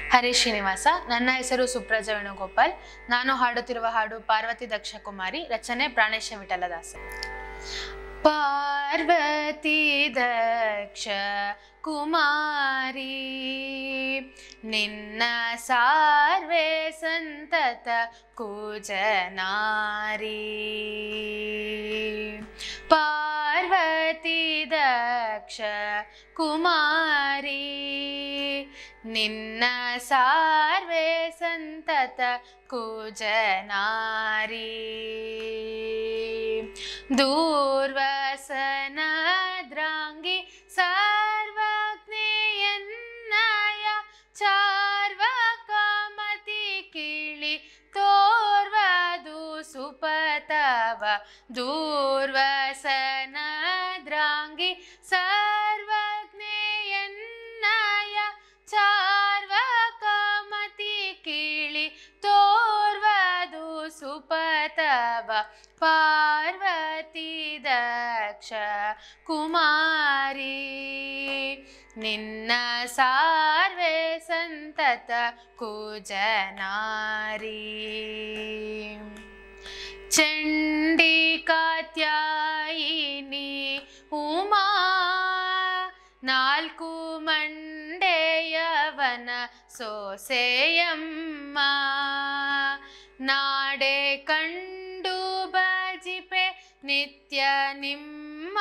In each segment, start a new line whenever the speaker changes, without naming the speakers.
ಹರೇ ಶ್ರೀನಿವಾಸ ನನ್ನ ಹೆಸರು ಸುಪ್ರಜ ವೇಣುಗೋಪಾಲ್ ನಾನು ಹಾಡುತ್ತಿರುವ ಹಾಡು ಪಾರ್ವತಿ ದಕ್ಷ ಕುಮಾರಿ ರಚನೆ ಪ್ರಾಣೇಶ ವಿಠಲದಾಸ ಪಾರ್ವತಿ ದಕ್ಷ ಕುಮಾರಿ ನಿನ್ನ ಸಾರ್ವೆ ಸಂತತ ಕೂಜನಾರಿ ಪಾರ್ವತಿ ದಕ್ಷ ಕುಮಾರಿ ನಿನ್ನ ಸಾರ್ವೆ ಸಂತತ ಕುಜನಾರಿ ದೂರ್ವಸನ ದ್ರಾಂಗಿ ಸರ್ವಜ್ಞೆಯನ್ನಯ ಚಾರ್ವ ಕಾಮತಿ ಕಿಳಿ ತೋರ್ವದು ಸುಪತವ ದೂರ್ವಸನ ದ್ರಾಂಗಿ ಸರ್ವಜ್ಞೆಯನ್ನಯ ಚಾರ್ವ ಕಾಮತಿ ಕಿಳಿ ತೋರ್ವದು ಸುಪತವ ಪಾರ್ವತಿ ದಕ್ಷ ಕುಮಾರಿ ನಿನ್ನ ಸಾರ್ವೆ ಸಂತತ ಕುಜನಾರಿ ಚಂಡಿಕಾತ್ಯಾಯಿನಿ ಉಮಾ ನಾಲ್ಕು ಮಂಡೆಯವನ ಸೋಸೆಯಮ್ಮ ನಾಡೆ ಕಂಡು ಬಜಿಪೆ ನಿತ್ಯ ನಿಮ್ಮ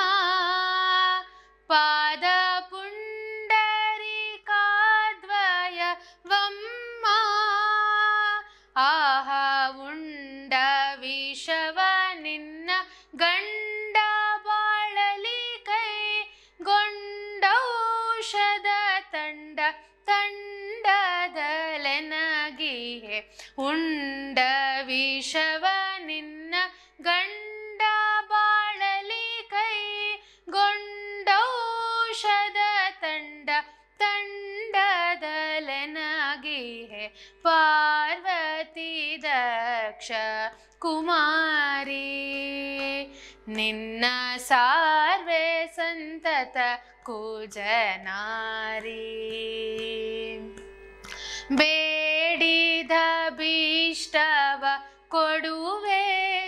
ಪಾದ ಪುಂಡರಿಕಾದ್ವಯ ವಮ್ಮ ಆಹ ಉಂಡ ವಿಷವ ನಿನ್ನ ಗಂಡ ಬಾಳಲಿ ಕೈ ಗೊಂಡೌಷಧ ತಂಡ ತಂಡದಲೆನಗಿಯೇ ಉಂಡ ವಿಷವ ನಿನ್ನ ಗಂಡ ಬಾಳಲಿ ಕೈ ಗೊಂಡೌಷಧ ತಂಡ ತಂಡದಲೆನಗಿಯೇ ಪಾರ್ವತಿ ದಕ್ಷ ಕುಮಾರಿ ನಿನ್ನ ಸಾರ್ವೆ ಸಂತತ ಕುಜನಾರಿ ಬೇಡಿದ ಭೀಷ್ಟವ ಕೊಡುವೆ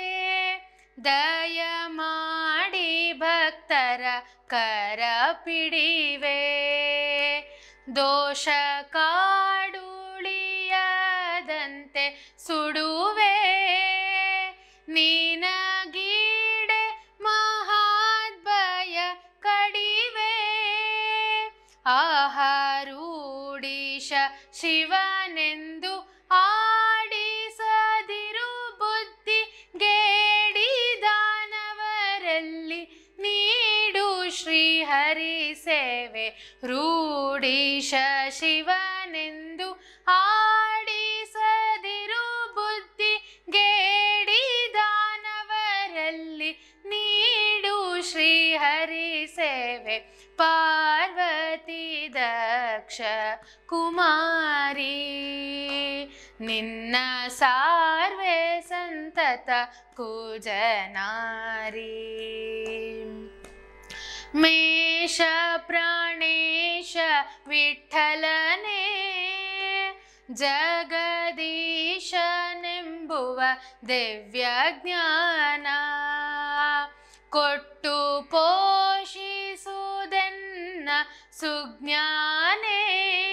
ದಯ ಮಾಡಿ ಭಕ್ತರ ಕರ ಪಿಡಿವೆ ದೋಷ ಕಾಡುಳಿಯದಂತೆ ಸುಡುವೆ ನೀನಗೀಡೆ ಮಹಾದ್ಭಯ ಕಡಿವೆ ಆಹಾರೂಢೀಶ ಶಿವನೆಂದು ಆಡಿಸದಿರು ಬುದ್ಧಿ ಗೇಡಿ ದಾನವರಲ್ಲಿ ನೀಡು ಶ್ರೀಹರಿ ಸೇವೆ ರೂಢೀಶ ಶಿವನೆಂದು ಆಡಿಸದಿರು ಬುದ್ಧಿ ಗೇಡಿ ದಾನವರಲ್ಲಿ ನೀಡು ಶ್ರೀಹರಿ ಸೇವೆ ಪಾರ್ವತಿ ದಕ್ಷ ಕುಮಾರಿ ನಿನ್ನ ಸಾರ್ವೆ ಸಂತತ ಕುಜನಾರಿ ಮೇಷ ಪ್ರಾಣೇಶ ವಿಠಲನೆ ಜಗದೀಶನೆಂಬುವ ದಿವ್ಯ ಜ್ಞಾನ ಕೊಟ್ಟು ಪೋಷಿಸುವುದನ್ನ ಸುಜ್ಞಾನೇ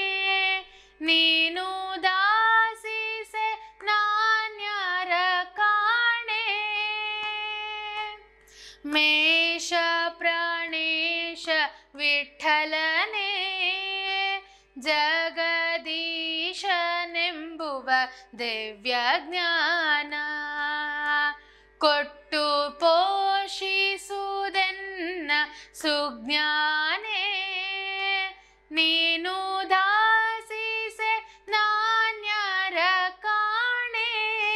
ನೀನು ದಾಸಿಸೆ ನಾನ್ಯಾರ ಕಾಣೆ ಮೇಷ ಪ್ರಾಣೇಶ ವಿಠಲನೆ ಜಗದೀಶನೆಂಬುವ ದಿವ್ಯ ಜ್ಞಾನ ಕೊಟ್ಟು ಪೋಷಿಸುವುದನ್ನ ಸುಜ್ಞಾನೇ ನೀನು ದಾಸಿಸೆ ನಾನ್ಯಾರ ಕಾಣೆ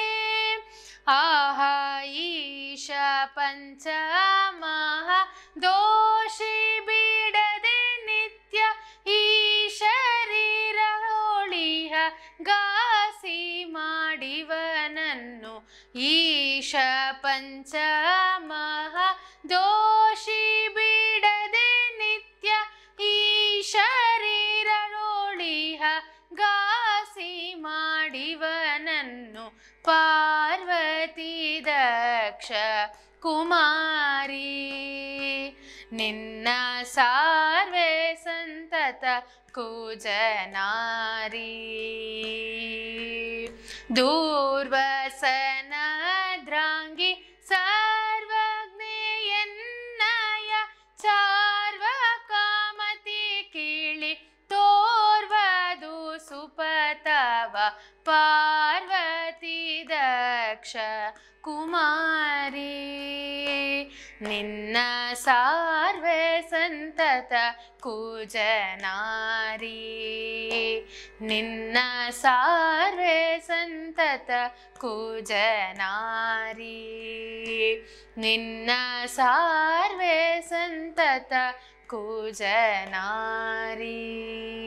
ಆಹ ಈಶ ಪಂಚಮಹ ದೋಷಿ ಬಿಡದೆ ನಿತ್ಯ ಈ ಶರೀರ ಹೋಳಿಹ ಗಾಸಿ ಮಾಡಿವನನ್ನು ಈಶ ಪಂಚಮಹ ದೋಷಿ ಬಿಡದೆ ನಿತ್ಯ ಈ ಶರೀರ ಕುಮಾರಿ ನಿನ್ನ ಸಾರ್ವೆ ಸಂತತ ಕೂಜನಾರಿ ದೂರ್ವಸನ ದ್ರಾಂಗಿ ಸರ್ವಜ್ಞೆಯನ್ನಯ ಚಾರ್ವ ಕಾಮತಿ ಕೀಳಿ ತೋರ್ವದು ಸುಪತವ ಪಾರ್ವತಿ ದಕ್ಷ ಕುಮಾರಿ ನಿನ್ನ ಸಾರ್ವೆ ಸಂತತ ಕೂಜನಾರಿ ನಿನ್ನ ಸಾರ್ವೆ ಸಂತತ ಕೂಜನಾರಿ ನಿನ್ನ ಸಾರ್ವೆ ಸಂತತ ಕೂಜನಾರಿ